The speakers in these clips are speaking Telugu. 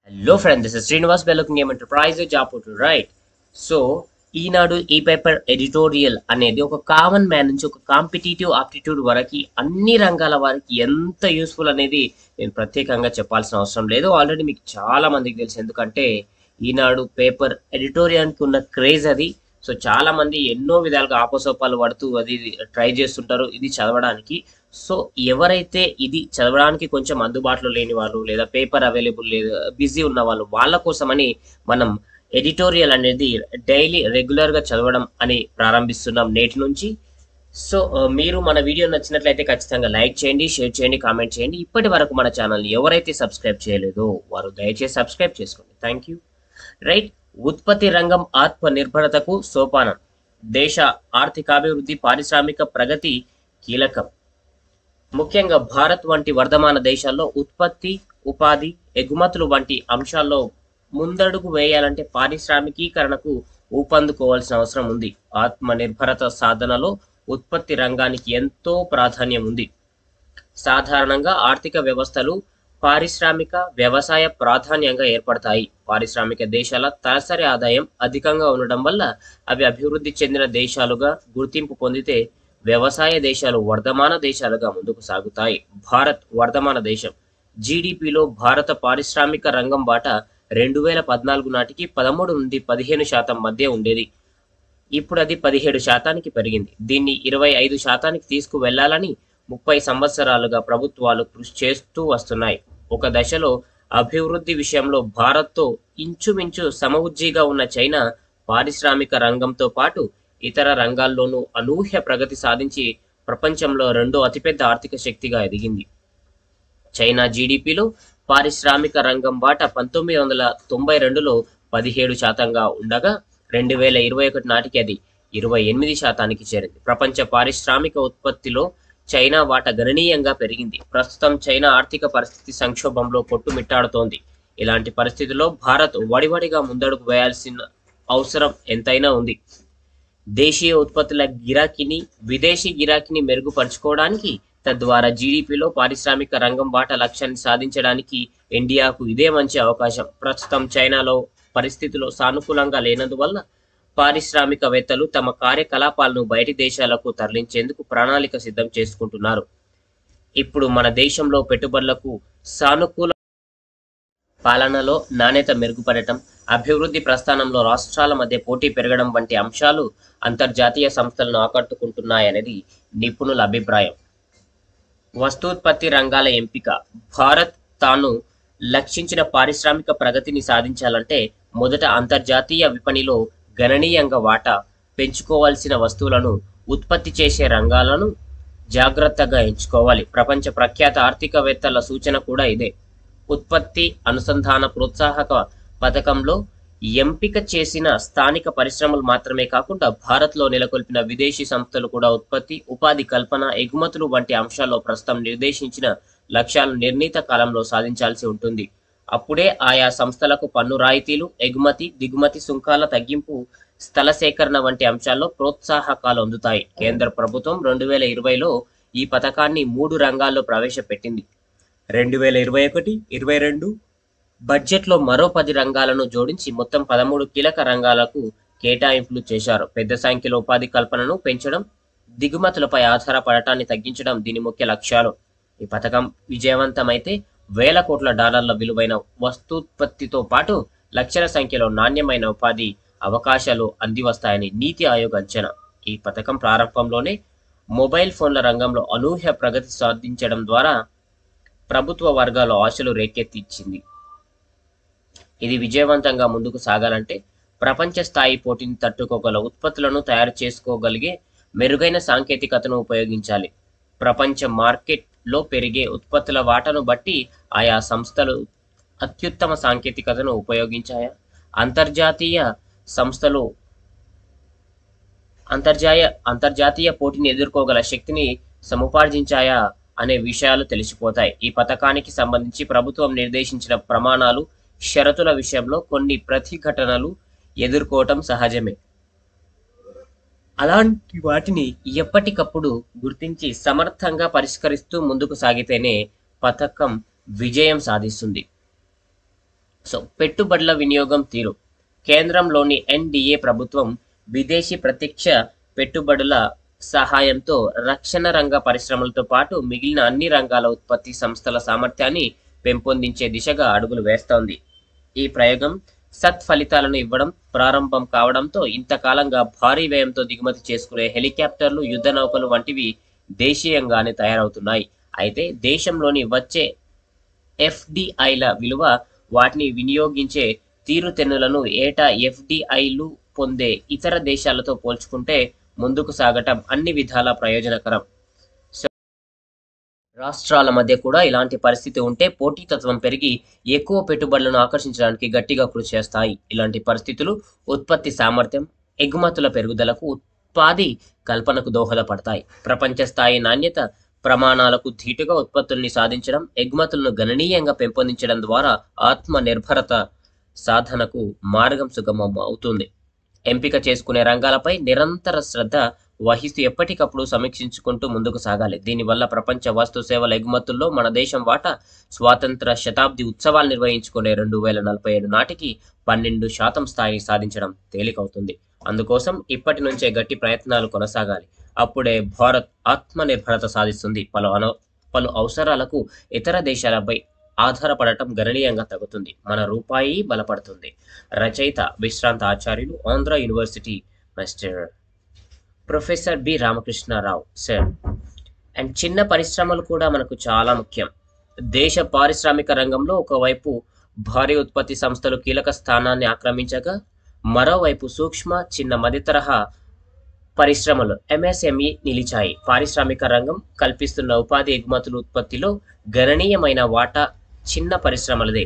hello friend this is Srinivas బెలకింగ్ ఏం enterprise job right so Eenadu ఈ పేపర్ ఎడిటోరియల్ అనేది ఒక కామన్ మ్యాన్ నుంచి ఒక కాంపిటేటివ్ ఆప్టిట్యూడ్ వరకు అన్ని రంగాల వారికి ఎంత యూస్ఫుల్ అనేది నేను ప్రత్యేకంగా చెప్పాల్సిన అవసరం లేదు ఆల్రెడీ మీకు చాలా మందికి తెలుసు ఎందుకంటే ఈనాడు పేపర్ ఎడిటోరియల్కి ఉన్న క్రేజ్ అది సో చాలా మంది ఎన్నో విధాలుగా ఆపోసోపాలు పడుతూ అది ట్రై చేస్తుంటారు ఇది చదవడానికి సో ఎవరైతే ఇది చదవడానికి కొంచెం అందుబాటులో లేని వాళ్ళు లేదా పేపర్ అవైలబుల్ లేదు బిజీ ఉన్న వాళ్ళు వాళ్ళ కోసమని మనం ఎడిటోరియల్ అనేది డైలీ రెగ్యులర్గా చదవడం అని ప్రారంభిస్తున్నాం నేటి నుంచి సో ఆ, మీరు మన వీడియో నచ్చినట్లయితే ఖచ్చితంగా లైక్ చేయండి షేర్ చేయండి కామెంట్ చేయండి ఇప్పటి వరకు మన ఛానల్ని ఎవరైతే సబ్స్క్రైబ్ చేయలేదో వారు దయచేసి సబ్స్క్రైబ్ చేసుకోండి థ్యాంక్ యూ రైట్ ఉత్పత్తి రంగం ఆత్మ నిర్భరతకు సోపానం దేశ ఆర్థికాభివృద్ధి పారిశ్రామిక ప్రగతి కీలకం ముఖ్యంగా భారత్ వంటి వర్ధమాన దేశాల్లో ఉత్పత్తి ఉపాధి ఎగుమతులు వంటి అంశాల్లో ముందడుగు వేయాలంటే పారిశ్రామికీకరణకు ఊపందుకోవాల్సిన అవసరం ఉంది ఆత్మ నిర్భరత సాధనలో ఉత్పత్తి రంగానికి ఎంతో ప్రాధాన్యం ఉంది సాధారణంగా ఆర్థిక వ్యవస్థలు పారిశ్రామిక వ్యవసాయ ప్రాధాన్యంగా ఏర్పడతాయి పారిశ్రామిక దేశాల తలసరి ఆదాయం అధికంగా ఉండడం వల్ల అవి అభివృద్ధి చెందిన దేశాలుగా గుర్తింపు పొందితే వ్యవసాయ దేశాలు వర్ధమాన దేశాలుగా ముందుకు సాగుతాయి భారత్ వర్ధమాన దేశం జీడిపిలో భారత పారిశ్రామిక రంగం వాటా రెండు వేల పద్నాలుగు నాటికి పదమూడు నుండి పదిహేను శాతం మధ్య ఉండేది ఇప్పుడు అది పదిహేడు శాతానికి పెరిగింది దీన్ని ఇరవై ఐదు శాతానికి తీసుకువెళ్లాలని ముప్పై సంవత్సరాలుగా ప్రభుత్వాలు కృషి చేస్తూ వస్తున్నాయి ఒక దశలో అభివృద్ధి విషయంలో భారత్తో ఇంచుమించు సమవుజ్జిగా ఉన్న చైనా పారిశ్రామిక రంగంతో పాటు ఇతర రంగాల్లోనూ అనూహ్య ప్రగతి సాధించి ప్రపంచంలో రెండో అతిపెద్ద ఆర్థిక శక్తిగా ఎదిగింది చైనా జీడిపిలో పారిశ్రామిక రంగం వాటా పంతొమ్మిది వందల తొంభై రెండులో పదిహేడు శాతంగా ఉండగా రెండు వేల ఇరవై ఒకటి నాటికి అది ఇరవై ఎనిమిది శాతానికి చేరింది ప్రపంచ పారిశ్రామిక ఉత్పత్తిలో చైనా వాటా గణనీయంగా పెరిగింది ప్రస్తుతం చైనా ఆర్థిక పరిస్థితి సంక్షోభంలో కొట్టుమిట్టాడుతోంది ఇలాంటి పరిస్థితుల్లో భారత్ వడివడిగా ముందడుగు వేయాల్సిన అవసరం ఎంతైనా ఉంది దేశీయ ఉత్పత్తుల గిరాకీని విదేశీ గిరాకీని మెరుగుపరుచుకోవడానికి తద్వారా జీడిపిలో పారిశ్రామిక రంగం వాటా లక్ష్యాన్ని సాధించడానికి ఇండియాకు ఇదే మంచి అవకాశం ప్రస్తుతం చైనాలో పరిస్థితులు సానుకూలంగా లేనందువల్ల పారిశ్రామికవేత్తలు తమ కార్యకలాపాలను బయటి దేశాలకు తరలించేందుకు ప్రణాళిక సిద్ధం చేసుకుంటున్నారు ఇప్పుడు మన దేశంలో పెట్టుబడులకు సానుకూల పాలనలో నాణ్యత మెరుగుపడటం అభివృద్ధి ప్రస్థానంలో రాష్ట్రాల మధ్య పోటీ పెరగడం వంటి అంశాలు అంతర్జాతీయ సంస్థలను ఆకట్టుకుంటున్నాయనేది నిపుణుల అభిప్రాయం వస్తూత్పత్తి రంగాల ఎంపిక భారత్ తాను లక్షించిన పారిశ్రామిక ప్రగతిని సాధించాలంటే మొదట అంతర్జాతీయ విపణిలో గణనీయంగా వాటా పెంచుకోవాల్సిన వస్తువులను ఉత్పత్తి చేసే రంగాలను జాగ్రత్తగా ఎంచుకోవాలి ప్రపంచ ప్రఖ్యాత ఆర్థికవేత్తల సూచన కూడా ఇదే ఉత్పత్తి అనుసంధాన ప్రోత్సాహక పథకంలో ఎంపిక చేసిన స్థానిక పరిశ్రమలు మాత్రమే కాకుండా భారత్లో నెలకొల్పిన విదేశీ సంస్థలు కూడా ఉత్పత్తి ఉపాధి కల్పన ఎగుమతులు వంటి అంశాల్లో ప్రస్తుతం నిర్దేశించిన లక్ష్యాలను నిర్ణీత కాలంలో సాధించాల్సి ఉంటుంది అప్పుడే ఆయా సంస్థలకు పన్ను రాయితీలు ఎగుమతి దిగుమతి సుంకాల తగ్గింపు స్థల సేకరణ వంటి అంశాల్లో ప్రోత్సాహకాలు అందుతాయి కేంద్ర ప్రభుత్వం రెండు వేల ఇరవైలో ఈ పథకాన్ని మూడు రంగాల్లో ప్రవేశపెట్టింది రెండు వేల ఇరవై ఒకటి ఇరవై రెండు బడ్జెట్లో మరో పది రంగాలను జోడించి మొత్తం పదమూడు కీలక రంగాలకు కేటాయింపులు చేశారు పెద్ద సంఖ్యలో ఉపాధి కల్పనను పెంచడం దిగుమతులపై ఆధారపడటాన్ని తగ్గించడం దీని ముఖ్య లక్ష్యాలు ఈ పథకం విజయవంతమైతే వేల కోట్ల డాలర్ల విలువైన వస్తూత్పత్తితో పాటు లక్షల సంఖ్యలో నాణ్యమైన ఉపాధి అవకాశాలు అందివస్తాయని నీతి ఆయోగ్ అంచనా ఈ పథకం ప్రారంభంలోనే మొబైల్ ఫోన్ల రంగంలో అనూహ్య ప్రగతి సాధించడం ద్వారా ప్రభుత్వ వర్గాల ఆశలు రేకెత్తించింది ఇది విజయవంతంగా ముందుకు సాగాలంటే ప్రపంచ స్థాయి పోటీని తట్టుకోగల ఉత్పత్తులను తయారు చేసుకోగలిగే మెరుగైన సాంకేతికతను ఉపయోగించాలి ప్రపంచ మార్కెట్లో పెరిగే ఉత్పత్తుల వాటాను బట్టి ఆయా సంస్థలు అత్యుత్తమ సాంకేతికతను ఉపయోగించాయా అంతర్జాతీయ సంస్థలు అంతర్జాయ అంతర్జాతీయ పోటీని ఎదుర్కోగల శక్తిని సముపార్జించాయా అనే విషయాలు తెలిసిపోతాయి ఈ పథకానికి సంబంధించి ప్రభుత్వం నిర్దేశించిన ప్రమాణాలు షరతుల విషయంలో కొన్ని ప్రతిఘటనలు ఎదుర్కోవటం సహజమే అలాంటి వాటిని ఎప్పటికప్పుడు గుర్తించి సమర్థంగా పరిష్కరిస్తూ ముందుకు సాగితేనే పథకం విజయం సాధిస్తుంది సో పెట్టుబడుల వినియోగం తీరు కేంద్రంలోని ఎన్డీఏ ప్రభుత్వం విదేశీ ప్రత్యక్ష పెట్టుబడుల సహాయంతో రక్షణ రంగ పరిశ్రమలతో పాటు మిగిలిన అన్ని రంగాల ఉత్పత్తి సంస్థల సామర్థ్యాన్ని పెంపొందించే దిశగా అడుగులు వేస్తోంది ఈ ప్రయోగం సత్ఫలితాలను ఇవ్వడం ప్రారంభం కావడంతో ఇంతకాలంగా భారీ వ్యయంతో దిగుమతి చేసుకునే హెలికాప్టర్లు యుద్ధ నౌకలు వంటివి దేశీయంగానే తయారవుతున్నాయి అయితే దేశంలోని వచ్చే ఎఫ్డిఐల విలువ వాటిని వినియోగించే తీరుతెన్నులను ఏటా ఎఫ్డిఐలు పొందే ఇతర దేశాలతో పోల్చుకుంటే ముందుకు సాగటం అన్ని విధాల ప్రయోజనకరం సో రాష్ట్రాల మధ్య కూడా ఇలాంటి పరిస్థితి ఉంటే పోటీతత్వం పెరిగి ఎక్కువ పెట్టుబడులను ఆకర్షించడానికి గట్టిగా కృషి చేస్తాయి ఇలాంటి పరిస్థితులు ఉత్పత్తి సామర్థ్యం ఎగుమతుల పెరుగుదలకు ఉత్పాది కల్పనకు దోహదపడతాయి ప్రపంచ స్థాయి నాణ్యత ప్రమాణాలకు ధీటుగా ఉత్పత్తుల్ని సాధించడం ఎగుమతులను గణనీయంగా పెంపొందించడం ద్వారా ఆత్మ నిర్భరత సాధనకు మార్గం సుగమం అవుతుంది ఎంపిక చేసుకునే రంగాలపై నిరంతర శ్రద్ధ వహిస్తూ ఎప్పటికప్పుడు సమీక్షించుకుంటూ ముందుకు సాగాలి దీనివల్ల ప్రపంచ వస్తు సేవల ఎగుమతుల్లో మన దేశం వాటా స్వాతంత్ర శతాబ్ది ఉత్సవాలు నిర్వహించుకునే రెండు వేల నలభై ఏడు నాటికి పన్నెండు శాతం స్థాయిని సాధించడం తేలికవుతుంది అందుకోసం ఇప్పటి నుంచే గట్టి ప్రయత్నాలు కొనసాగాలి అప్పుడే భారత్ ఆత్మనిర్భరత సాధిస్తుంది పలు అన పలు అవసరాలకు ఇతర దేశాలపై ఆధారపడటం గణనీయంగా తగ్గుతుంది మన రూపాయి బలపడుతుంది రచయిత విశ్రాంత ఆచార్యులు Andhra university master professor B Ramakrishnarao sir and చిన్న పరిశ్రమలు కూడా మనకు చాలా ముఖ్యం దేశ పారిశ్రామిక రంగంలో ఒకవైపు భారీ ఉత్పత్తి సంస్థలు కీలక స్థానాన్ని ఆక్రమించగా మరోవైపు సూక్ష్మ చిన్న మధ్య తరహా పరిశ్రమలు ఎంఎస్ఎంఈ నిలిచాయి పారిశ్రామిక రంగం కల్పిస్తున్న ఉపాధి ఎగుమతుల ఉత్పత్తిలో గణనీయమైన వాటా చిన్న పరిశ్రమలదే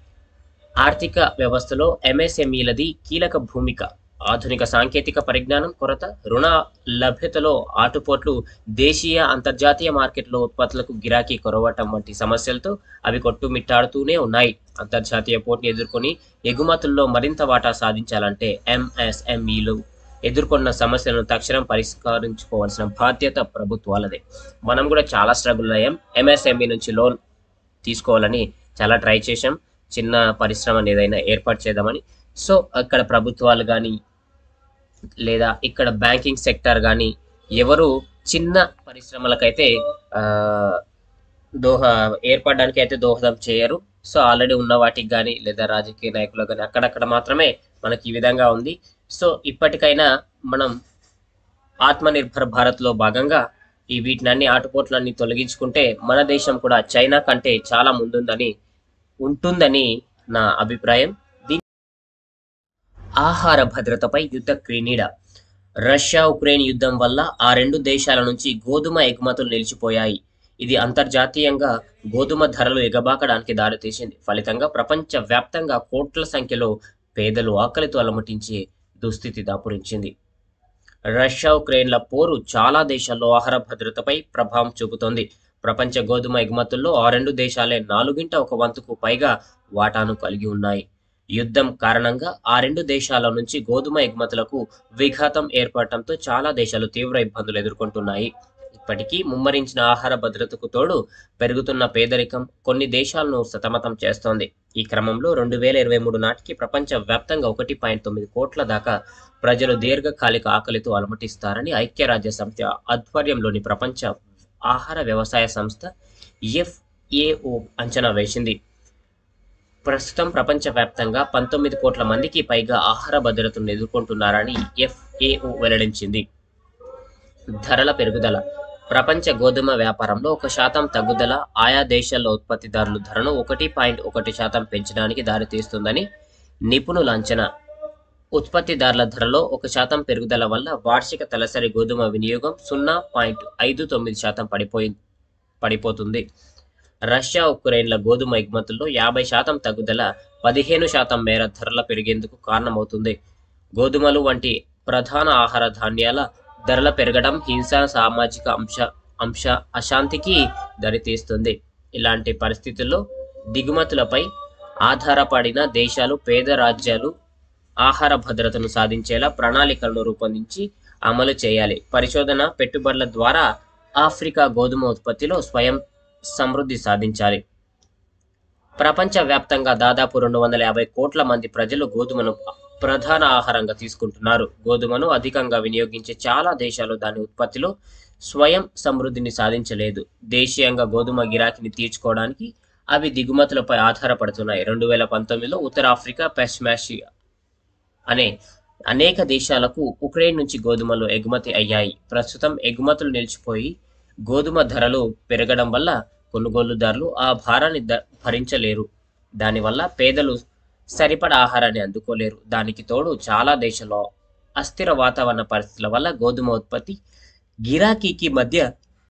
ఆర్థిక వ్యవస్థలో ఎంఎస్ఎంఈలది కీలక భూమిక ఆధునిక సాంకేతిక పరిజ్ఞానం కొరత రుణ లభ్యతలో ఆటుపోట్లు దేశీయ అంతర్జాతీయ మార్కెట్లో ఉత్పత్తులకు గిరాకీ కొరవటం వంటి సమస్యలతో అవి కొట్టుమిట్టాడుతూనే ఉన్నాయి అంతర్జాతీయ పోటీని ఎదుర్కొని ఎగుమతుల్లో మరింత వాటా సాధించాలంటే ఎంఎస్ఎంఈలు ఎదుర్కొన్న సమస్యలను తక్షణం పరిష్కరించుకోవాల్సిన బాధ్యత ప్రభుత్వాలదే మనం కూడా చాలా స్ట్రగుల్ అయ్యాం ఎంఎస్ఎంఈ నుంచి లోన్ తీసుకోవాలని చాలా ట్రై చేశాం చిన్న పరిశ్రమని ఏదైనా ఏర్పాటు చేద్దామని సో అక్కడ ప్రభుత్వాలు కానీ లేదా ఇక్కడ బ్యాంకింగ్ సెక్టర్ కానీ ఎవరు చిన్న పరిశ్రమలకైతే ఆ, దోహ ఏర్పడడానికి అయితే దోహదం చేయరు సో ఆల్రెడీ ఉన్న వాటికి కానీ లేదా రాజకీయ నాయకులకు కానీ అక్కడక్కడ మాత్రమే మనకి ఈ విధంగా ఉంది సో ఇప్పటికైనా మనం ఆత్మనిర్భర్ భారత్లో భాగంగా ఈ వీటినన్ని ఆటుపోట్లన్నీ తొలగించుకుంటే మన దేశం కూడా చైనా కంటే చాలా ముందుందని ఉంటుందని నా అభిప్రాయం దీని ఆహార భద్రతపై యుద్ధ క్రీనీడ రష్యా ఉక్రెయిన్ యుద్ధం వల్ల ఆ రెండు దేశాల నుంచి గోధుమ ఎగుమతులు నిలిచిపోయాయి ఇది అంతర్జాతీయంగా గోధుమ ధరలు ఎగబాకడానికి దారితీసింది ఫలితంగా ప్రపంచ వ్యాప్తంగా కోట్ల సంఖ్యలో పేదలు ఆకలితో అలమటించే దుస్థితి దాపురించింది రష్యా ఉక్రెయిన్ల పోరు చాలా దేశాల్లో ఆహార భద్రతపై ప్రభావం చూపుతోంది ప్రపంచ గోధుమ ఎగుమతుల్లో ఆ రెండు దేశాలే నాలుగింట ఒక వంతుకు పైగా వాటాను కలిగి ఉన్నాయి యుద్ధం కారణంగా ఆ రెండు దేశాల నుంచి గోధుమ ఎగుమతులకు విఘాతం ఏర్పడటంతో చాలా దేశాలు తీవ్ర ఇబ్బందులు ఎదుర్కొంటున్నాయి ఇప్పటికీ ముమ్మరించిన ఆహార భద్రతకు తోడు పెరుగుతున్న పేదరికం కొన్ని దేశాలను సతమతం చేస్తోంది ఈ క్రమంలో రెండు వేల ఇరవై మూడు నాటికి ప్రపంచ వ్యాప్తంగా ఒకటి పాయింట్ తొమ్మిది కోట్ల దాకా ప్రజలు దీర్ఘకాలిక ఆకలితో అలమటిస్తారని ఐక్యరాజ్య సమితి ఆధ్వర్యంలోని ప్రపంచ ఆహార వ్యవసాయ సంస్థ ఎఫ్ఏఓ అంచనా వేసింది ప్రస్తుతం ప్రపంచవ్యాప్తంగా పంతొమ్మిది కోట్ల మందికి పైగా ఆహార భద్రతను ఎదుర్కొంటున్నారని ఎఫ్ఏఓ వెల్లడించింది ధరల పెరుగుదల ప్రపంచ గోధుమ వ్యాపారంలో ఒక శాతం తగ్గుదల ఆయా దేశాల్లో ఉత్పత్తిదారులు ధరను ఒకటి పాయింట్ ఒకటి శాతం పెంచడానికి దారితీస్తుందని నిపుణుల అంచనా ఉత్పత్తిదారుల ధరలో ఒక శాతం పెరుగుదల వల్ల వార్షిక తలసరి గోధుమ వినియోగం సున్నా పాయింట్ ఐదు తొమ్మిది శాతం పడిపోయి పడిపోతుంది రష్యా ఉక్రెయిన్ల గోధుమ ఎగుమతుల్లో యాభై శాతం తగ్గుదల పదిహేను శాతం మేర ధరల పెరిగేందుకు కారణమవుతుంది గోధుమలు వంటి ప్రధాన ఆహార ధాన్యాల ధరల పెరగడం హింస సామాజిక అంశ అంశ అశాంతికి దారితీస్తుంది ఇలాంటి పరిస్థితుల్లో దిగుమతులపై ఆధారపడిన దేశాలు పేద రాజ్యాలు ఆహార భద్రతను సాధించేలా ప్రణాళికలను రూపొందించి అమలు చేయాలి పరిశోధన పెట్టుబడుల ద్వారా ఆఫ్రికా గోధుమ ఉత్పత్తిలో స్వయం సమృద్ధి సాధించాలి ప్రపంచవ్యాప్తంగా దాదాపు రెండు వందల యాభై కోట్ల మంది ప్రజలు గోధుమను ప్రధాన ఆహారంగా తీసుకుంటున్నారు గోధుమను అధికంగా వినియోగించే చాలా దేశాలు దాని ఉత్పత్తిలో స్వయం సమృద్ధిని సాధించలేదు దేశీయంగా గోధుమ గిరాకీని తీర్చుకోవడానికి అవి దిగుమతులపై ఆధారపడుతున్నాయి రెండు వేల పంతొమ్మిదిలో ఉత్తరాఫ్రికా పశ్చిమాసియా అనే అనేక దేశాలకు ఉక్రెయిన్ నుంచి గోధుమలు ఎగుమతి అయ్యాయి ప్రస్తుతం ఎగుమతులు నిలిచిపోయి గోధుమ ధరలు పెరగడం వల్ల కొనుగోలుదారులు ఆ భారాన్ని ద- భరించలేరు దానివల్ల పేదలు సరిపడా ఆహారాన్ని అందుకోలేరు దానికి తోడు చాలా దేశాల్లో అస్థిర వాతావరణ పరిస్థితుల వల్ల గోధుమ ఉత్పత్తి గిరాకీకి మధ్య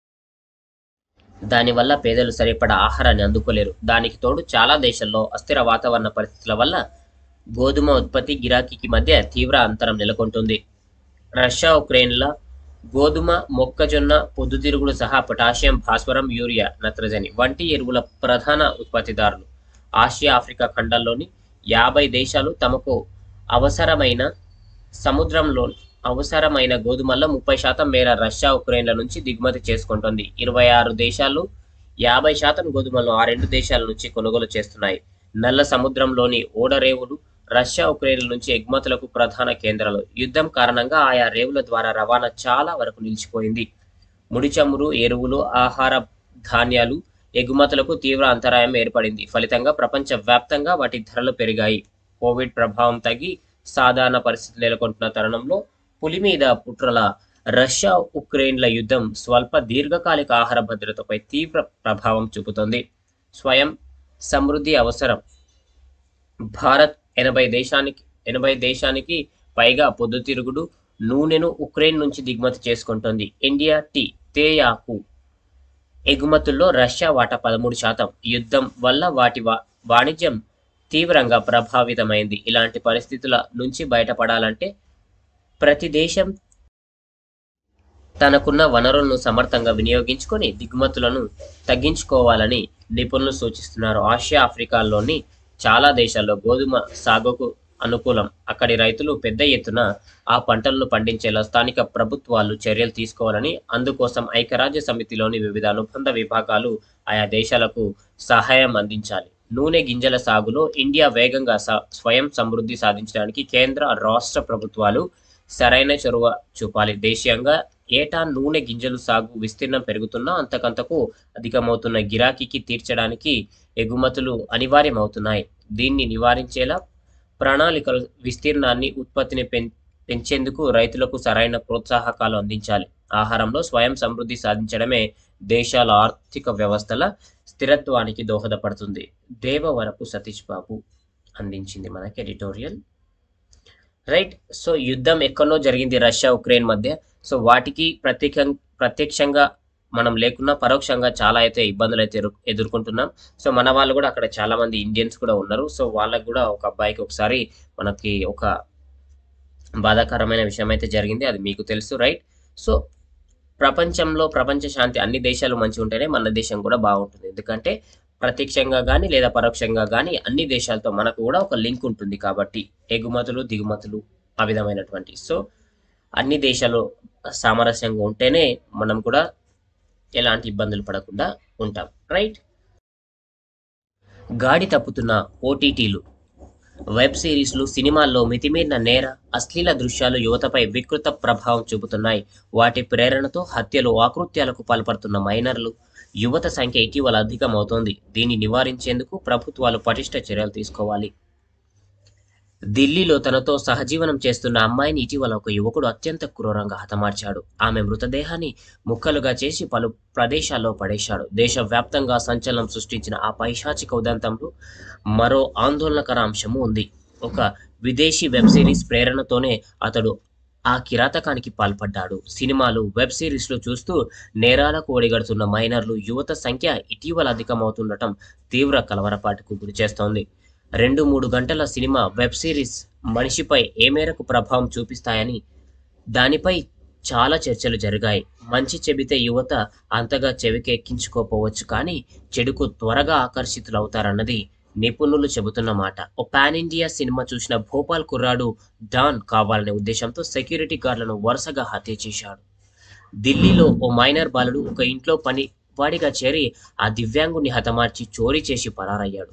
దానివల్ల పేదలు సరిపడా ఆహారాన్ని అందుకోలేరు దానికి తోడు చాలా దేశాల్లో అస్థిర వాతావరణ పరిస్థితుల వల్ల గోధుమ ఉత్పత్తి గిరాకీకి మధ్య తీవ్ర అంతరం నెలకొంటుంది రష్యా ఉక్రెయిన్ల గోధుమ మొక్కజొన్న పొద్దుతిరుగుడు సహా పొటాషియం భాస్వరం యూరియా నత్రజని వంటి ఎరువుల ప్రధాన ఉత్పత్తిదారులు ఆసియా ఆఫ్రికా ఖండాల్లోని యాభై దేశాలు తమకు అవసరమైన సముద్రంలో అవసరమైన గోధుమల్లో ముప్పై శాతం మేర రష్యా ఉక్రెయిన్ల నుంచి దిగుమతి చేసుకుంటుంది ఇరవై ఆరు దేశాలు యాభై శాతం గోధుమలను ఆ రెండు దేశాల నుంచి కొనుగోలు చేస్తున్నాయి నల్ల సముద్రంలోని ఓడరేవులు రష్యా ఉక్రెయిన్ల నుంచి ఎగుమతులకు ప్రధాన కేంద్రాలు యుద్ధం కారణంగా ఆయా రేవుల ద్వారా రవాణా చాలా వరకు నిలిచిపోయింది ముడి చమురు ఎరువులు ఆహార ధాన్యాలు ఎగుమతులకు తీవ్ర అంతరాయం ఏర్పడింది ఫలితంగా ప్రపంచ వ్యాప్తంగా వాటి ధరలు పెరిగాయి కోవిడ్ ప్రభావం తగ్గి సాధారణ పరిస్థితులు నెలకొంటున్న తరుణంలో పులి మీద పుట్రల రష్యా ఉక్రెయిన్ల యుద్ధం స్వల్ప దీర్ఘకాలిక ఆహార భద్రతపై తీవ్ర ప్రభావం చూపుతోంది స్వయం సమృద్ధి అవసరం భారత్ ఎనభై దేశానికి ఎనభై దేశానికి పైగా పొద్దుతిరుగుడు నూనెను ఉక్రెయిన్ నుంచి దిగుమతి చేసుకుంటోంది ఇండియా టీ తేయాకు ఎగుమతుల్లో రష్యా వాటా పదమూడు శాతం యుద్ధం వల్ల వాటి వా- వాణిజ్యం తీవ్రంగా ప్రభావితమైంది ఇలాంటి పరిస్థితుల నుంచి బయటపడాలంటే ప్రతి దేశం తనకున్న వనరులను సమర్థంగా వినియోగించుకొని దిగుమతులను తగ్గించుకోవాలని నిపుణులు సూచిస్తున్నారు ఆసియా ఆఫ్రికాలోని చాలా దేశాల్లో గోధుమ సాగుకు అనుకూలం అక్కడి రైతులు పెద్ద ఎత్తున ఆ పంటలను పండించేలా స్థానిక ప్రభుత్వాలు చర్యలు తీసుకోవాలని అందుకోసం ఐక్యరాజ్య సమితిలోని వివిధ అనుబంధ విభాగాలు ఆయా దేశాలకు సహాయం అందించాలి నూనె గింజల సాగులో ఇండియా వేగంగా స- స్వయం సమృద్ధి సాధించడానికి కేంద్ర రాష్ట్ర ప్రభుత్వాలు సరైన చొరవ చూపాలి దేశీయంగా ఏటా నూనె గింజలు సాగు విస్తీర్ణం పెరుగుతున్నా అంతకంతకు అధికమవుతున్న గిరాకీకి తీర్చడానికి ఎగుమతులు అనివార్యమవుతున్నాయి దీన్ని నివారించేలా ప్రణాళికలు విస్తీర్ణాన్ని ఉత్పత్తిని పెం- పెంచేందుకు రైతులకు సరైన ప్రోత్సాహకాలు అందించాలి ఆహారంలో స్వయం సమృద్ధి సాధించడమే దేశాల ఆర్థిక వ్యవస్థల స్థిరత్వానికి దోహదపడుతుంది దేవవరపు సతీష్ బాబు అందించింది మనకి ఎడిటోరియల్ రైట్ సో యుద్ధం ఎక్కడో జరిగింది రష్యా ఉక్రెయిన్ మధ్య సో వాటికి ప్రత్యేక ప్రత్యక్షంగా మనం లేకున్నా పరోక్షంగా చాలా అయితే ఇబ్బందులు అయితే ఎదుర్- ఎదుర్కొంటున్నాం సో మన వాళ్ళు కూడా అక్కడ చాలా మంది ఇండియన్స్ కూడా ఉన్నారు సో వాళ్ళకు కూడా ఒక అబ్బాయికి ఒకసారి మనకి ఒక బాధాకరమైన విషయం అయితే జరిగింది అది మీకు తెలుసు రైట్ సో ప్రపంచంలో ప్రపంచ శాంతి అన్ని దేశాలు మంచిగా ఉంటేనే మన దేశం కూడా బాగుంటుంది ఎందుకంటే ప్రత్యక్షంగా కానీ లేదా పరోక్షంగా కానీ అన్ని దేశాలతో మనకు కూడా ఒక లింక్ ఉంటుంది కాబట్టి ఎగుమతులు దిగుమతులు ఆ విధమైనటువంటి సో అన్ని దేశాలు సామరస్యంగా ఉంటేనే మనం కూడా ఎలాంటి ఇబ్బందులు పడకుండా ఉంటాం రైట్ గాడి తప్పుతున్న ఓటీటీలు వెబ్ సిరీస్లు సినిమాల్లో మితిమీరిన నేర అశ్లీల దృశ్యాలు యువతపై వికృత ప్రభావం చూపుతున్నాయి వాటి ప్రేరణతో హత్యలు ఆకృత్యాలకు పాల్పడుతున్న మైనర్లు యువత సంఖ్య ఇటీవల అధికమవుతోంది దీన్ని నివారించేందుకు ప్రభుత్వాలు పటిష్ట చర్యలు తీసుకోవాలి ఢిల్లీలో తనతో సహజీవనం చేస్తున్న అమ్మాయిని ఇటీవల ఒక యువకుడు అత్యంత క్రూరంగా హతమార్చాడు ఆమె మృతదేహాన్ని ముక్కలుగా చేసి పలు ప్రదేశాల్లో పడేశాడు దేశవ్యాప్తంగా సంచలనం సృష్టించిన ఆ పైశాచిక ఉదంతంలో మరో ఆందోళనకర అంశము ఉంది ఒక విదేశీ వెబ్ సిరీస్ ప్రేరణతోనే అతడు ఆ కిరాతకానికి పాల్పడ్డాడు సినిమాలు వెబ్ సిరీస్లు చూస్తూ నేరాలకు ఒడిగడుతున్న మైనర్లు యువత సంఖ్య ఇటీవల అధికమవుతుండటం తీవ్ర కలవరపాటుకు గురిచేస్తోంది రెండు మూడు గంటల సినిమా వెబ్ సిరీస్ మనిషిపై ఏ మేరకు ప్రభావం చూపిస్తాయని దానిపై చాలా చర్చలు జరిగాయి మంచి చెబితే యువత అంతగా చెవికెక్కించుకోపోవచ్చు కానీ చెడుకు త్వరగా ఆకర్షితులవుతారన్నది నిపుణులు చెబుతున్న మాట ఓ పాన్ ఇండియా సినిమా చూసిన భోపాల్ కుర్రాడు డాన్ కావాలనే ఉద్దేశంతో సెక్యూరిటీ గార్డులను వరుసగా హత్య చేశాడు ఢిల్లీలో ఓ మైనర్ బాలుడు ఒక ఇంట్లో పని వాడిగా చేరి ఆ దివ్యాంగుని హతమార్చి చోరీ చేసి పరారయ్యాడు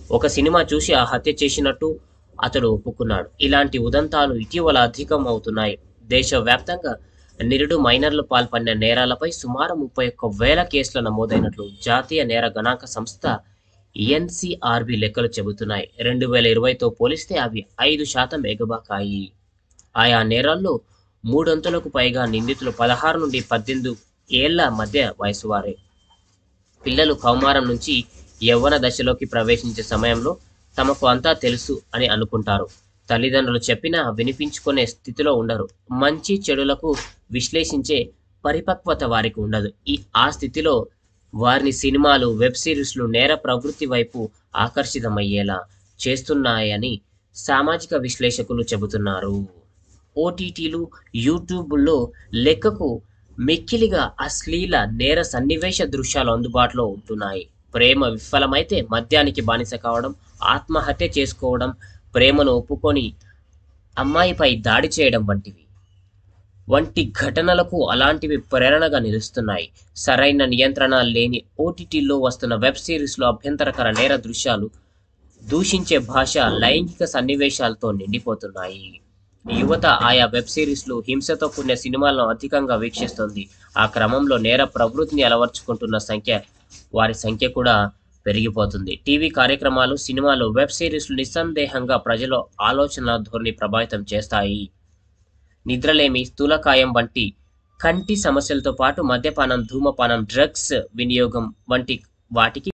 ఒక సినిమా చూసి ఆ హత్య చేసినట్టు అతడు ఒప్పుకున్నాడు ఇలాంటి ఉదంతాలు ఇటీవల అధికం అవుతున్నాయి దేశవ్యాప్తంగా నిరుడు మైనర్లు పాల్పడిన నేరాలపై సుమారు ముప్పై ఒక్క వేల కేసులు నమోదైనట్లు జాతీయ నేర గణాంక సంస్థ ఎన్సిఆర్బి లెక్కలు చెబుతున్నాయి రెండు వేల ఇరవైతో పోలిస్తే అవి ఐదు శాతం ఎగబాకాయి ఆయా నేరాల్లో మూడొంతులకు పైగా నిందితులు పదహారు నుండి పద్దెనిమిది ఏళ్ల మధ్య వయసు వారే పిల్లలు కౌమారం నుంచి యవ్వన దశలోకి ప్రవేశించే సమయంలో తమకు అంతా తెలుసు అని అనుకుంటారు తల్లిదండ్రులు చెప్పినా వినిపించుకునే స్థితిలో ఉండరు మంచి చెడులకు విశ్లేషించే పరిపక్వత వారికి ఉండదు ఈ ఆ స్థితిలో వారిని సినిమాలు వెబ్ సిరీస్లు నేర ప్రవృత్తి వైపు ఆకర్షితమయ్యేలా చేస్తున్నాయని సామాజిక విశ్లేషకులు చెబుతున్నారు ఓటీటీలు యూట్యూబ్లో లెక్కకు మిక్కిలిగా అశ్లీల నేర సన్నివేశ దృశ్యాలు అందుబాటులో ఉంటున్నాయి ప్రేమ విఫలమైతే మద్యానికి బానిస కావడం ఆత్మహత్య చేసుకోవడం ప్రేమను ఒప్పుకొని అమ్మాయిపై దాడి చేయడం వంటివి వంటి ఘటనలకు అలాంటివి ప్రేరణగా నిలుస్తున్నాయి సరైన నియంత్రణ లేని ఓటీటీల్లో వస్తున్న వెబ్ సిరీస్లో అభ్యంతరకర నేర దృశ్యాలు దూషించే భాష లైంగిక సన్నివేశాలతో నిండిపోతున్నాయి యువత ఆయా వెబ్ సిరీస్లు హింసతో కూడిన సినిమాలను అధికంగా వీక్షిస్తుంది ఆ క్రమంలో నేర ప్రవృత్తిని అలవర్చుకుంటున్న సంఖ్య వారి సంఖ్య కూడా పెరిగిపోతుంది టీవీ కార్యక్రమాలు సినిమాలు వెబ్ సిరీస్లు నిస్సందేహంగా ప్రజల ఆలోచన ధోరణి ప్రభావితం చేస్తాయి నిద్రలేమి స్థూలకాయం వంటి కంటి సమస్యలతో పాటు మద్యపానం ధూమపానం డ్రగ్స్ వినియోగం వంటి వాటికి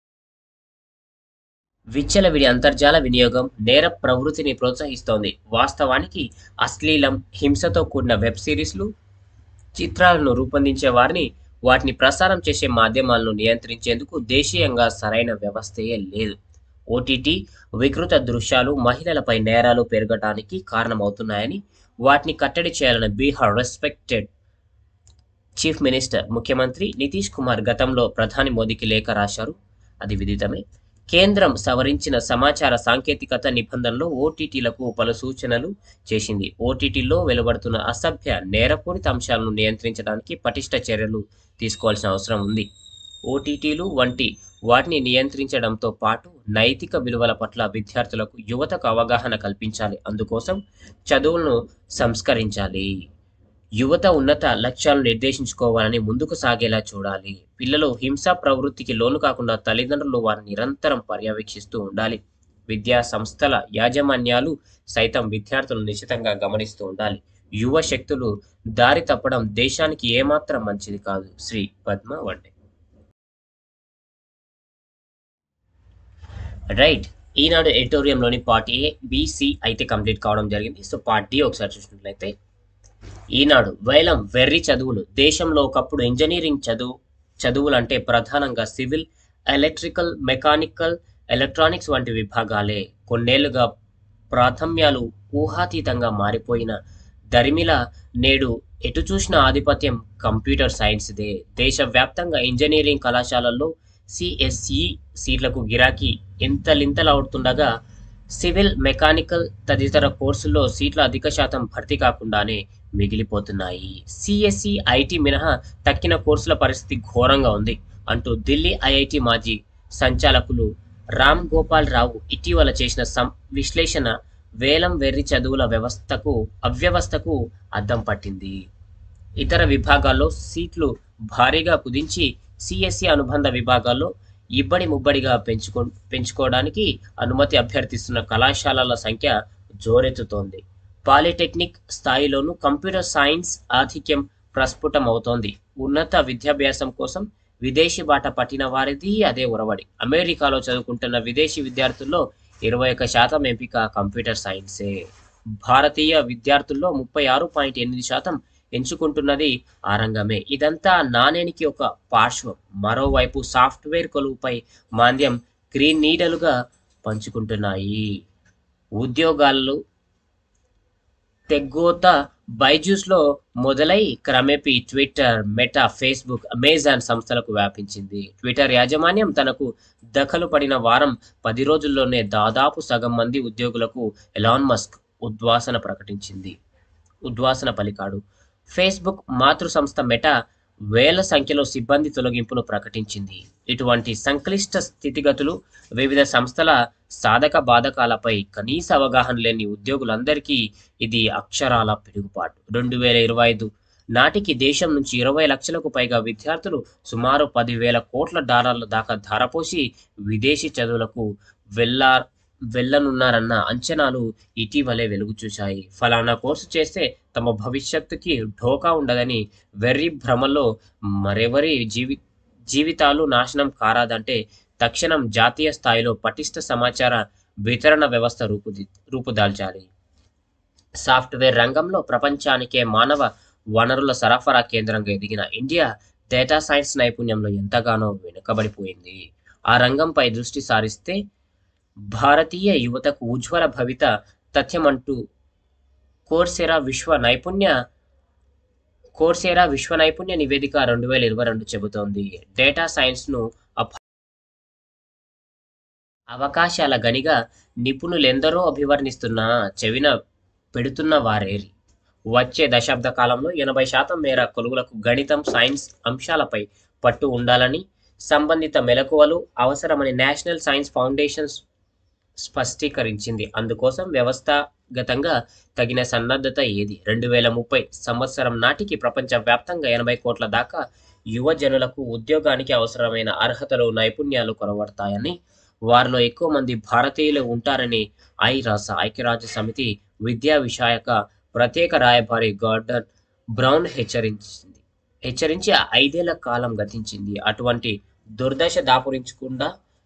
విచ్చలవిడి అంతర్జాల వినియోగం నేర ప్రవృత్తిని ప్రోత్సహిస్తోంది వాస్తవానికి అశ్లీలం హింసతో కూడిన వెబ్ సిరీస్లు చిత్రాలను రూపొందించే వారిని వాటిని ప్రసారం చేసే మాధ్యమాలను నియంత్రించేందుకు దేశీయంగా సరైన వ్యవస్థయే లేదు ఓటీటీ వికృత దృశ్యాలు మహిళలపై నేరాలు పెరగటానికి కారణమవుతున్నాయని వాటిని కట్టడి చేయాలని బీహార్ రెస్పెక్టెడ్ చీఫ్ మినిస్టర్ ముఖ్యమంత్రి నితీష్ కుమార్ గతంలో ప్రధాని మోదీకి లేఖ రాశారు అది విదితమే కేంద్రం సవరించిన సమాచార సాంకేతికత నిబంధనలో ఓటీటీలకు పలు సూచనలు చేసింది ఓటీటీలో వెలువడుతున్న అసభ్య నేరపూరిత అంశాలను నియంత్రించడానికి పటిష్ట చర్యలు తీసుకోవాల్సిన అవసరం ఉంది ఓటీటీలు వంటి వాటిని నియంత్రించడంతో పాటు నైతిక విలువల పట్ల విద్యార్థులకు యువతకు అవగాహన కల్పించాలి అందుకోసం చదువులను సంస్కరించాలి యువత ఉన్నత లక్ష్యాలను నిర్దేశించుకోవాలని ముందుకు సాగేలా చూడాలి పిల్లలు హింసా ప్రవృత్తికి లోను కాకుండా తల్లిదండ్రులు వారిని నిరంతరం పర్యవేక్షిస్తూ ఉండాలి విద్యా సంస్థల యాజమాన్యాలు సైతం విద్యార్థులను నిశితంగా గమనిస్తూ ఉండాలి యువ శక్తులు దారి తప్పడం దేశానికి ఏమాత్రం మంచిది కాదు శ్రీ పద్మ వడ్డే రైట్ ఈనాడు ఎడిటోరియంలోని పార్ట్ ఏ బీసీ అయితే కంప్లీట్ కావడం జరిగింది సో పార్ట్ డి ఒకసారి చూసినట్లయితే ఈనాడు వేలం వెర్రి చదువులు దేశంలో ఒకప్పుడు ఇంజనీరింగ్ చదువు చదువులు అంటే ప్రధానంగా సివిల్ ఎలక్ట్రికల్ మెకానికల్ ఎలక్ట్రానిక్స్ వంటి విభాగాలే కొన్నేళ్లుగా ప్రాథమ్యాలు ఊహాతీతంగా మారిపోయిన దరిమిల నేడు ఎటు చూసిన ఆధిపత్యం కంప్యూటర్ సైన్స్దే దేశవ్యాప్తంగా ఇంజనీరింగ్ కళాశాలల్లో సిఎస్ఈ సీట్లకు గిరాకీ ఎంతలింతలవుతుండగా సివిల్ మెకానికల్ తదితర కోర్సుల్లో సీట్ల అధిక శాతం భర్తీ కాకుండానే మిగిలిపోతున్నాయి సిఎస్ఈ ఐటీ మినహా తక్కిన కోర్సుల పరిస్థితి ఘోరంగా ఉంది అంటూ ఢిల్లీ ఐఐటి మాజీ సంచాలకులు రామ్ గోపాల్ రావు ఇటీవల చేసిన సం విశ్లేషణ వేలం వెర్రి చదువుల వ్యవస్థకు అవ్యవస్థకు అద్దం పట్టింది ఇతర విభాగాల్లో సీట్లు భారీగా కుదించి సిఎస్సి అనుబంధ విభాగాల్లో ఇబ్బడి ముబ్బడిగా పెంచుకో పెంచుకోవడానికి అనుమతి అభ్యర్థిస్తున్న కళాశాలల సంఖ్య జోరెత్తుతోంది పాలిటెక్నిక్ స్థాయిలోనూ కంప్యూటర్ సైన్స్ ఆధిక్యం ప్రస్ఫుటం అవుతోంది ఉన్నత విద్యాభ్యాసం కోసం విదేశీ బాట పట్టిన వారిది అదే ఉరవడి అమెరికాలో చదువుకుంటున్న విదేశీ విద్యార్థుల్లో ఇరవై ఒక్క శాతం ఎంపిక కంప్యూటర్ సైన్సే భారతీయ విద్యార్థుల్లో ముప్పై ఆరు పాయింట్ ఎనిమిది శాతం ఎంచుకుంటున్నది ఆ రంగమే ఇదంతా నాణేనికి ఒక పార్శ్వం మరోవైపు సాఫ్ట్వేర్ కొలువుపై మాంద్యం గ్రీన్ నీడలుగా పంచుకుంటున్నాయి ఉద్యోగాలు తెగ్గోత బైజూస్లో మొదలై క్రమేపీ ట్విట్టర్ మెటా ఫేస్బుక్ అమెజాన్ సంస్థలకు వ్యాపించింది ట్విట్టర్ యాజమాన్యం తనకు దఖలు పడిన వారం పది రోజుల్లోనే దాదాపు సగం మంది ఉద్యోగులకు ఎలాన్ మస్క్ ఉద్వాసన ప్రకటించింది ఉద్వాసన పలికాడు ఫేస్బుక్ మాతృ సంస్థ మెటా వేల సంఖ్యలో సిబ్బంది తొలగింపును ప్రకటించింది ఇటువంటి సంక్లిష్ట స్థితిగతులు వివిధ సంస్థల సాధక బాధకాలపై కనీస అవగాహన లేని ఉద్యోగులందరికీ ఇది అక్షరాల పిడుగుపాటు రెండు వేల ఇరవై ఐదు నాటికి దేశం నుంచి ఇరవై లక్షలకు పైగా విద్యార్థులు సుమారు పదివేల కోట్ల డాలర్ల దాకా ధారపోసి విదేశీ చదువులకు వెళ్ళా వెళ్ళనున్నారన్న అంచనాలు ఇటీవలే వెలుగు చూశాయి ఫలానా కోర్సు చేస్తే తమ భవిష్యత్తుకి ఢోకా ఉండదని వెర్రి భ్రమలో మరెవరి జీవి జీవితాలు నాశనం కారాదంటే తక్షణం జాతీయ స్థాయిలో పటిష్ట సమాచార వితరణ వ్యవస్థ రూపుది రూపుదాల్చాలి సాఫ్ట్వేర్ రంగంలో ప్రపంచానికే మానవ వనరుల సరఫరా కేంద్రంగా ఎదిగిన ఇండియా డేటా సైన్స్ నైపుణ్యంలో ఎంతగానో వెనుకబడిపోయింది ఆ రంగంపై దృష్టి సారిస్తే భారతీయ యువతకు ఉజ్వల భవిత తథ్యమంటూ కోర్సెరా విశ్వ నైపుణ్య కోర్సెరా విశ్వ నైపుణ్య నివేదిక రెండు వేల ఇరవై రెండు చెబుతోంది డేటా సైన్స్ను అప- అవకాశాల గనిగా నిపుణులెందరో అభివర్ణిస్తున్నా చెవిన పెడుతున్న వారేరి వచ్చే దశాబ్ద కాలంలో ఎనభై శాతం మేర కొలువులకు గణితం సైన్స్ అంశాలపై పట్టు ఉండాలని సంబంధిత మెలకువలు అవసరమని నేషనల్ సైన్స్ ఫౌండేషన్ స్పష్టీకరించింది అందుకోసం వ్యవస్థాగతంగా తగిన సన్నద్ధత ఏది రెండు వేల ముప్పై సంవత్సరం నాటికి ప్రపంచవ్యాప్తంగా ఎనభై కోట్ల దాకా యువజనులకు ఉద్యోగానికి అవసరమైన అర్హతలు నైపుణ్యాలు కొరవడతాయని వారిలో ఎక్కువ మంది భారతీయులు ఉంటారని ఐరాస ఐక్యరాజ్య సమితి విద్యా విషయక ప్రత్యేక రాయబారి గార్డన్ బ్రౌన్ హెచ్చరించింది హెచ్చరించి ఐదేళ్ల కాలం గతించింది అటువంటి దుర్దశ దాపురించకుండా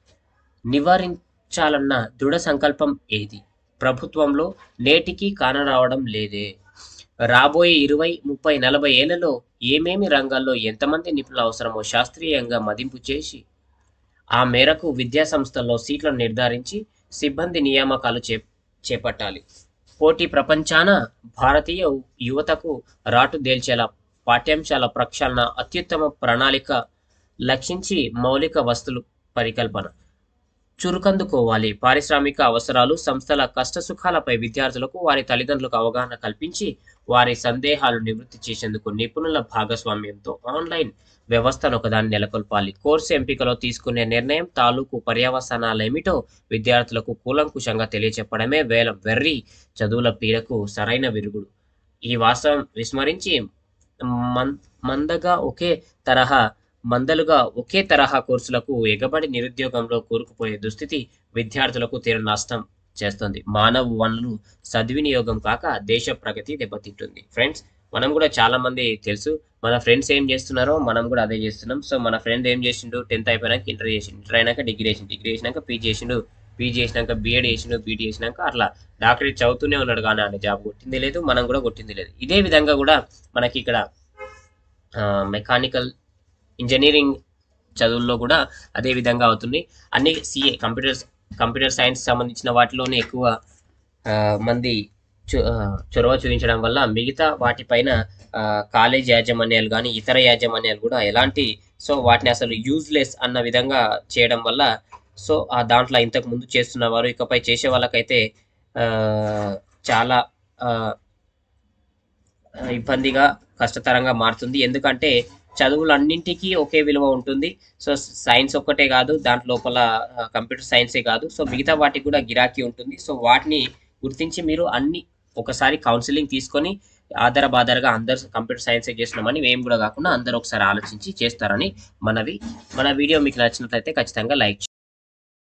నివారించాలన్న దృఢ సంకల్పం ఏది ప్రభుత్వంలో నేటికి కానరావడం లేదే రాబోయే ఇరవై ముప్పై నలభై ఏళ్లలో ఏమేమి రంగాల్లో ఎంతమంది నిపుణులు అవసరమో శాస్త్రీయంగా మదింపు చేసి ఆ మేరకు విద్యా సంస్థల్లో సీట్లను నిర్ధారించి సిబ్బంది నియామకాలు చే చేపట్టాలి పోటీ ప్రపంచాన భారతీయ యువతకు రాటు దేల్చేలా పాఠ్యాంశాల ప్రక్షాళన అత్యుత్తమ ప్రణాళిక లక్షించి మౌలిక వస్తువులు పరికల్పన చురుకందుకోవాలి పారిశ్రామిక అవసరాలు సంస్థల కష్టసుఖాలపై విద్యార్థులకు వారి తల్లిదండ్రులకు అవగాహన కల్పించి వారి సందేహాలు నివృత్తి చేసేందుకు నిపుణుల భాగస్వామ్యంతో ఆన్లైన్ వ్యవస్థను ఒకదాన్ని నెలకొల్పాలి కోర్సు ఎంపికలో తీసుకునే నిర్ణయం తాలూకు పర్యవసానాలేమిటో విద్యార్థులకు కూలంకుషంగా తెలియచెప్పడమే వేల వెర్రి చదువుల పీడకు సరైన విరుగుడు ఈ వాస్తవం విస్మరించి మన్ మందగా ఒకే తరహా మందలుగా ఒకే తరహా కోర్సులకు ఎగబడి నిరుద్యోగంలో కూరుకుపోయే దుస్థితి విద్యార్థులకు తీర నష్టం చేస్తుంది మానవ వనరులు సద్వినియోగం కాక దేశ ప్రగతి దెబ్బతింటుంది ఫ్రెండ్స్ మనం కూడా చాలా మంది తెలుసు మన ఫ్రెండ్స్ ఏం చేస్తున్నారో మనం కూడా అదే చేస్తున్నాం సో మన ఫ్రెండ్ ఏం చేసిండు టెన్త్ అయిపోయినాక ఇంటర్ చేసిండు ఇంటర్ అయినాక డిగ్రీ చేసిండు డిగ్రీ చేసినాక పీజీ చేసిండు పీజీ చేసినాక బీఎడ్ చేసిండు బీటీ చేసినాక అట్లా డాక్టరేట్ చదువుతూనే ఉన్నాడు కానీ ఆయన జాబ్ కొట్టింది లేదు మనం కూడా కొట్టింది లేదు ఇదే విధంగా కూడా మనకి ఇక్కడ మెకానికల్ ఇంజనీరింగ్ చదువుల్లో కూడా అదే విధంగా అవుతుంది అన్ని సిఏ కంప్యూటర్ కంప్యూటర్ సైన్స్ సంబంధించిన వాటిలోనే ఎక్కువ ఆ, మంది చొ ఆ, చొరవ చూపించడం వల్ల మిగతా వాటిపైన ఆ, కాలేజ్ యాజమాన్యాలు కానీ ఇతర యాజమాన్యాలు కూడా ఎలాంటి సో వాటిని అసలు యూజ్లెస్ అన్న విధంగా చేయడం వల్ల సో ఆ దాంట్లో ఇంతకు ముందు చేస్తున్న వారు ఇకపై చేసే వాళ్ళకైతే ఆ, చాలా ఆ, ఇబ్బందిగా కష్టతరంగా మారుతుంది ఎందుకంటే చదువులన్నింటికీ ఒకే విలువ ఉంటుంది సో సైన్స్ ఒక్కటే కాదు దాంట్ లోపల కంప్యూటర్ సైన్సే కాదు సో మిగతా వాటికి కూడా గిరాకీ ఉంటుంది సో వాటిని గుర్తించి మీరు అన్ని ఒకసారి కౌన్సిలింగ్ తీసుకొని ఆధార బాధారగా అందరు కంప్యూటర్ సైన్సే చేస్తున్నామని ఏం కూడా కాకుండా అందరూ ఒకసారి ఆలోచించి చేస్తారని మనవి మన వీడియో మీకు నచ్చినట్లయితే ఖచ్చితంగా లైక్